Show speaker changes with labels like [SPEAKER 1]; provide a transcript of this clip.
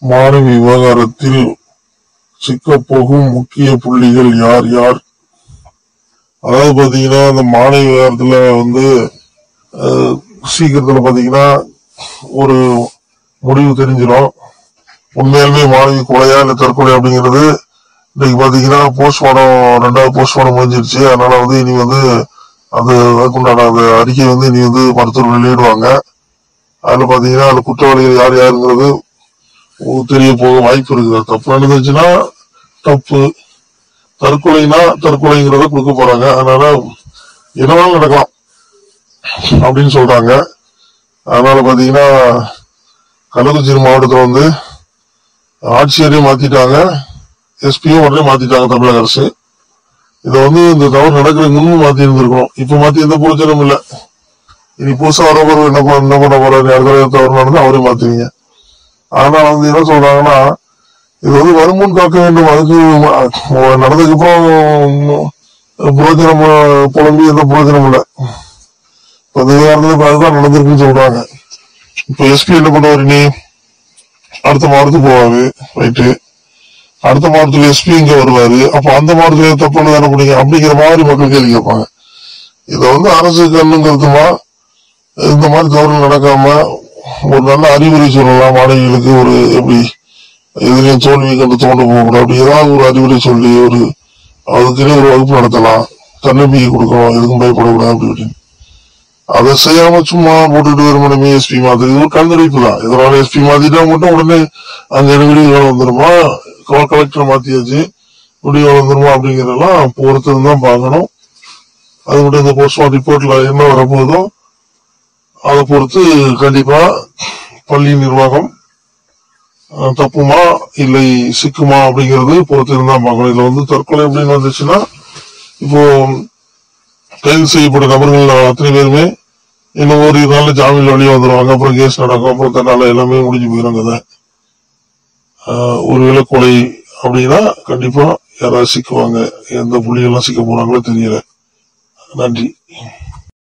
[SPEAKER 1] மாணவி விவகாரத்தில் சிக்கப்போகும் முக்கிய புள்ளிகள் யார் யார் அதாவது பாத்தீங்கன்னா அந்த மாணவி விவகாரத்துல வந்து அஹ், சீக்கிரத்துல பாத்தீங்கன்னா ஒரு முடிவு தெரிஞ்சிடும் உண்மையாலுமே மாணவி கொலையா இல்ல தற்கொலை அப்படிங்கிறது இன்னைக்கு பாத்தீங்கன்னா போஸ்ட்மார்டம் ரெண்டாவது போஸ்ட்மார்டம் முடிஞ்சிருச்சு அதனால வந்து இனி வந்து அது அதுக்குண்டான அந்த அறிக்கை வந்து இனி வந்து மருத்துவர் வெளியிடுவாங்க அதுல பாத்தீங்கன்னா அந்த குற்றவாளிகள் யார் யாருங்கிறது உ- தெரிய போக வாய்ப்பு இருக்குது தப்பு நடந்துச்சுன்னா தப்பு தற்கொலைனா தற்கொலைங்கிறத கொடுக்க போறாங்க அதனால என்னவாலும் நடக்கலாம் அப்படின்னு சொல்றாங்க அதனால பாத்தீங்கன்னா கள்ளக்குறிச்சி மாவட்டத்துல வந்து ஆட்சியரையும் மாத்திட்டாங்க எஸ்பியும் உடனே மாத்திட்டாங்க தமிழக அரசு இதை வந்து இந்த தவறு நடக்கிறதுக்கு முன்பு மாத்தி இருந்திருக்கணும் இப்ப மாத்தி எந்த பிரச்சனையும் இல்ல இனி புதுசா வரப்போற என்ன பண்ண என்ன பண்ண போறாரு அடுத்த தவறு நடந்து அவரையும் மாத்துவீங்க ஆனா வந்து என்ன சொல்றாங்கன்னா இது வந்து வருமுன் காக்க வேண்டும் அதுக்கு ம- நடந்ததுக்கு அப்புறம் புரோஜனம் அஹ், புலம்பி எந்த புரோஜனம் இல்ல இப்ப இந்த விவகாரத்துல இப்ப அதுதான் நடந்திருக்குன்னு சொல்றாங்க இப்ப எஸ்பி என்ன பண்ணுவாரு நீ அடுத்த மாவட்டத்துக்கு போவாரு ரைட்டு அடுத்த மாவட்டத்துல எஸ்பி இங்க வருவாரு அப்ப அந்த மாவட்டத்துல தப்பு தானே பண்ணீங்க அப்படிங்கிற மாதிரி மக்கள் கேள்வி கேட்பாங்க இதை வந்து அரசு கண்ணும் கருத்துமா இந்த மாதிரி தவறு நடக்காம ஒரு நல்ல அறிவுரை சொல்லலாம் மாணவிகளுக்கு ஒரு எப்படி எதிரையும் தோல்வி கண்டு தோண்டு போகக்கூடாது அப்படி ஏதாவது ஒரு அறிவுரை சொல்லி ஒரு அதுக்குன்னே ஒரு வகுப்பு நடத்தலாம் தன்னம்பிக்கை கொடுக்கணும் எதுக்கும் பயப்படக்கூடாது அப்படி இப்படின்னு அதை செய்யாம சும்மா போட்டுட்டு வருமானமே எஸ்பி மாதிரி இது ஒரு கண்துடைப்பு தான் இதனால எஸ்பி மாத்திட்டா மட்டும் உடனே அந்த இடங்களில் வேலை வந்துருமா கல- கலெக்டர் மாத்தியாச்சு இப்படி வேலை வந்துருமா அப்படிங்கறதெல்லாம் பொறுத்து தான் பார்க்கணும் அது மட்டும் இந்த போஸ்ட்மார்ட் ரிப்போர்ட்ல என்ன வரப்போதோ அதை பொறுத்து கண்டிப்பா பள்ளி நிர்வாகம் அஹ், தப்புமா இல்லை சிக்குமா அப்படிங்கறது பொறுத்து இருந்தா பார்க்கணும் இதுல வந்து தற்கொலை அப்படின்னு வந்துச்சுன்னா இப்போ கைது செய்யப்பட்ட நபர்கள் அத்தனை பேருமே இன்னும் ஒரு நாள்ல ஜாமீன்ல வெளியே வந்துருவாங்க அப்புறம் கேஸ் நடக்கும் அப்புறம் தன்னால எல்லாமே முடிஞ்சு போயிடும் கதை ஆஹ் ஒருவேளை கொலை அப்படின்னா கண்டிப்பா யாராவது சிக்குவாங்க எந்த புள்ளிகள்லாம் சிக்க போறாங்களோ தெரியல நன்றி